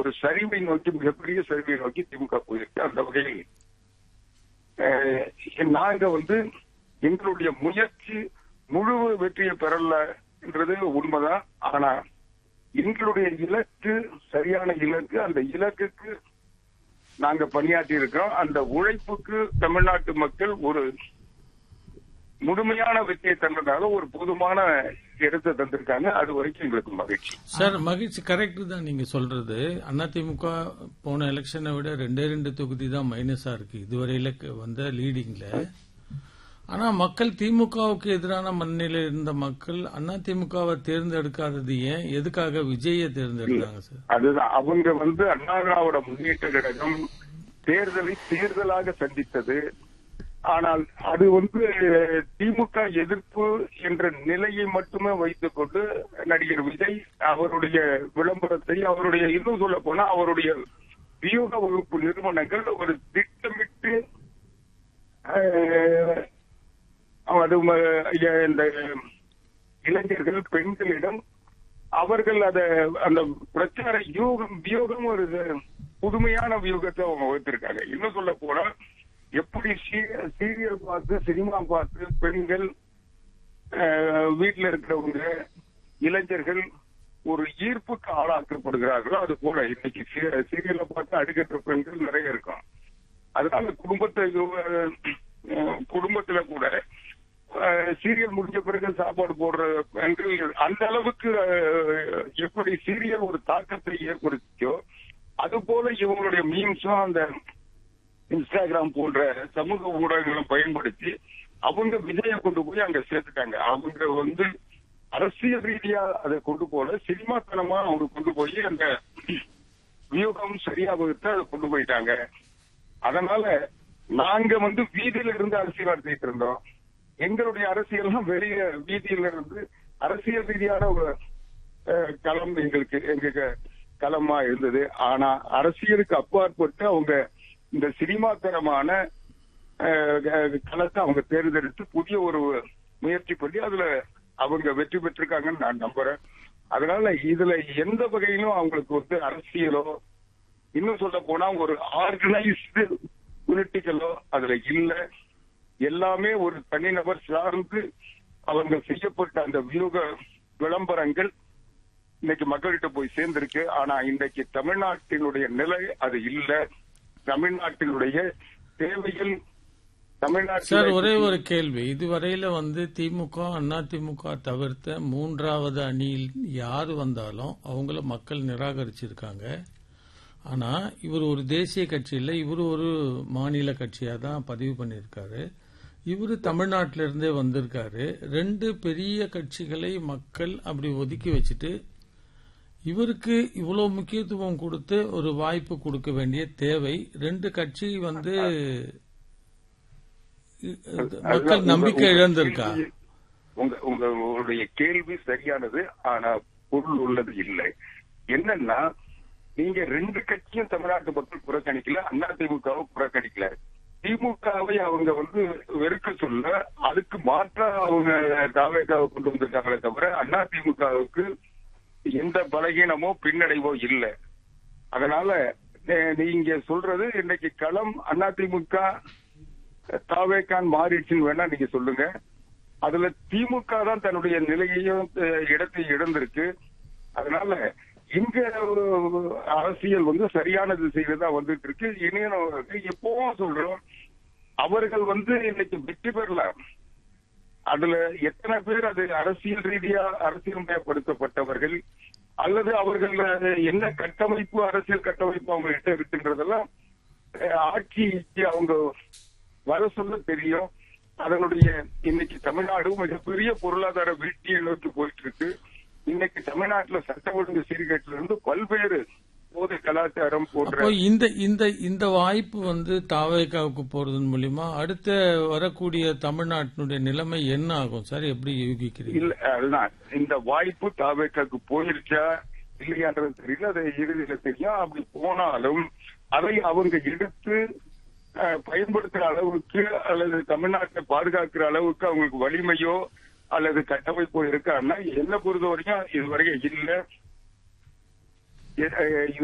ஒரு சரிவை நோக்கி மிகப்பெரிய சரிவை நோக்கி திமுக போயிருக்கு அந்த வகையில் அஹ், நாங்க வந்து எங்களுடைய முயற்சி முழு வெற்றியை பெறலன்றது உண்மைதான் ஆனா எங்களுடைய இலக்கு சரியான இலக்கு அந்த இலக்குக்கு நாங்க பணியாற்றி இருக்கிறோம் அந்த உழைப்புக்கு தமிழ்நாட்டு மக்கள் ஒரு முழுமையான வெற்றியை தந்ததாக ஒரு போதுமான இடத்தை தந்திருக்காங்க அது வரைக்கும் எங்களுக்கு மகிழ்ச்சி சார் மகிழ்ச்சி கரெக்ட் தான் நீங்க சொல்றது அதிமுக போன எலெக்ஷனை விட ரெண்டே ரெண்டு தொகுதி தான் மைனஸா இருக்கு இதுவரையில க- வந்த லீடிங்ல ஆனா மக்கள் திமுகவுக்கு எதிரான மண்ணில இருந்த மக்கள் அதிமுகவை தேர்ந்தெடுக்காதது ஏன் எதுக்காக விஜயை தேர்ந்தெடுத்தாங்க சார் அதுதான் அவங்க வந்து அண்ணா திராவிட முன்னேற்ற கழகம் தேர்தலை தேர்தலாக சந்தித்தது ஆனால் அது வந்து திமுக எதிர்ப்பு என்ற நிலையை மட்டுமே வைத்துக் கொண்டு நடிகர் விஜய் அவருடைய விளம்பரத்தை அவருடைய இன்னும் சொல்ல போனா அவருடைய வியூக வகுப்பு நிறுவனங்கள் ஒரு திட்டமிட்டு அஹ், அது ம- இந்த இளைஞர்கள் பெண்களிடம் அவர்கள் அத அந்த பிரச்சார யூகம் வியூகம் ஒரு புதுமையான வியூகத்தை அவங்க வகுத்திருக்காங்க இன்னும் சொல்ல போனா எப்படி சீ- சீரியல் பார்த்து சினிமா பார்த்து பெண்கள் அஹ், வீட்டுல இருக்கிறவங்க இளைஞர்கள் ஒரு ஈர்ப்புக்கு ஆளாக்கப்படுகிறார்களோ அது போல இன்னைக்கு சீ- சீரியலை பார்த்து அடுக்கற்ற பெண்கள் நிறைய இருக்கும் அதனால குடும்பத்தை அஹ், குடும்பத்துல கூட அஹ், சீரியல் முடிஞ்ச பிறகு சாப்பாடு போடுற பெண்கள் அந்த அளவுக்கு அஹ், எப்படி சீரியல் ஒரு தாக்கத்தை ஏற்படுத்திச்சோ அது போல இவங்களுடைய மீம்ஸும் அந்த இன்ஸ்டாகிராம் போன்ற சமூக ஊடகங்களை பயன்படுத்தி அவங்க விஜயை கொண்டு போய் அங்க சேர்த்துட்டாங்க அவங்க வந்து அரசியல் ரீதியா அதை கொண்டு போல சினிமாத்தனமா அவங்க கொண்டு போய் அந்த வியூகம் சரியா வகுத்து அதை கொண்டு போயிட்டாங்க அதனால நாங்க வந்து வீதியில இருந்து அரசியல் நடத்திட்டு இருந்தோம் எங்களுடைய அரசியல்லாம் வெளிய வீதியில இருந்து அரசியல் ரீதியான ஒரு அஹ், களம் எங்களுக்கு எங்க களமா இருந்தது ஆனா அரசியலுக்கு அப்பாற்பட்டு அவங்க இந்த சினிமாத்தனமான அஹ், அஹ், களத்தை அவங்க தேர்ந்தெடுத்து புதிய ஒரு முயற்சி பண்ணி அதுல அவங்க வெற்றி பெற்றிருக்காங்கன்னு நான் நம்புறேன் அதனால இதுல எந்த வகையிலும் அவங்களுக்கு வந்து அரசியலோ இன்னும் சொல்ல போனா ஒரு ஆர்கனைஸ்டு பொலிட்டிக்கலோ அதுல இல்ல எல்லாமே ஒரு தனிநபர் சார்ந்து அவங்க செய்யப்பட்ட அந்த வியூக விளம்பரங்கள் இன்னைக்கு மக்கள்கிட்ட போய் சேர்ந்திருக்கு ஆனா இன்னைக்கு தமிழ்நாட்டினுடைய நிலை அது இல்ல தமிழ்நாட்டினுடைய தேவைகள் தமிழ்நாட்டில் சார் ஒரே ஒரு கேள்வி இதுவரையில வந்து திமுக அண்ணா திமுக தவிர்த்த மூன்றாவது அணியில் யாரு வந்தாலும் அவங்கள மக்கள் நிராகரிச்சிருக்காங்க ஆனா இவர் ஒரு தேசிய கட்சி இல்ல இவர் ஒரு மாநில கட்சியா தான் பதிவு பண்ணியிருக்காரு இவர் தமிழ்நாட்டில இருந்தே வந்திருக்காரு ரெண்டு பெரிய கட்சிகளை மக்கள் அப்படி ஒதுக்கி வச்சுட்டு இவருக்கு இவ்வளவு முக்கியத்துவம் கொடுத்து ஒரு வாய்ப்பு கொடுக்க வேண்டிய தேவை ரெண்டு கட்சி வந்து மக்கள் நம்பிக்கை இழந்திருக்கா உங்க உங்க உங்களுடைய கேள்வி சரியானது ஆனா பொருள் உள்ளது இல்லை என்னன்னா நீங்க ரெண்டு கட்சியும் தமிழ்நாட்டு மக்கள் புறக்கணிக்கல அண்ணா திமுகவை புறக்கணிக்கல திமுகவை அவங்க வந்து வெறுக்க சொல்ல அதுக்கு மாற்றா அவங்க தாவேக்காவை கொண்டு வந்திருக்காங்களே தவிர அண்ணா திமுகவுக்கு எந்த பலகீனமோ பின்னடைவோ இல்லை அதனால அஹ், நீங்க சொல்றது இன்னைக்கு களம் அதிமுக தாவேக்கான் மாறிடுச்சுன்னு வேணா நீங்க சொல்லுங்க அதுல திமுக தான் தன்னுடைய நிலையையும் அஹ், இடத்தையும் இழந்திருக்கு அதனால இங்க ஒரு அரசியல் வந்து சரியான திசையில தான் வந்துட்டு இருக்கு இனியும் வந்து எப்பவும் சொல்றோம் அவர்கள் வந்து இன்னைக்கு வெற்றி பெறலாம் அதுல எத்தனை பேர் அது அரசியல் ரீதியா அரசியல்மயப்படுத்தப்பட்டவர்கள் அல்லது அவர்கள் அது என்ன கட்டமைப்பு அரசியல் கட்டமைப்பு அவங்க கிட்ட இருக்குன்றதெல்லாம் அஹ், ஆட்சிக்கு அவங்க வர சொல்ல தெரியும் அதனுடைய இன்னைக்கு தமிழ்நாடு மிகப்பெரிய பொருளாதார வீழ்ச்சியை நோக்கி போயிட்டு இருக்கு இன்னைக்கு தமிழ்நாட்டுல சட்ட ஒழுங்கு சீர்கேட்டில இருந்து பல்வேறு போதை கலாச்சாரம் போன்ற அப்போ இந்த இந்த இந்த வாய்ப்பு வந்து தாவேக்காவுக்கு போறதன் மூலியமா அடுத்த வரக்கூடிய தமிழ்நாட்டினுடைய நிலைமை என்ன ஆகும் சார் எப்படி யூகிக்கிறீங்க இல்ல அதுதான் இந்த வாய்ப்பு தாவேக்காக்கு போயிருச்சா இல்லையான்றது தெரியல அதை இறுதியில தெரியும் அப்படி போனாலும் அதை அவங்க எடுத்து அஹ், பயன்படுத்துற அளவுக்கு அல்லது தமிழ்நாட்டை பாதுகாக்கிற அளவுக்கு அவங்களுக்கு வலிமையோ அல்லது கட்டமைப்போ இருக்கான்னா என்ன பொறுத்த வரைக்கும் இதுவரைக்கும் இல்ல எ- அஹ்,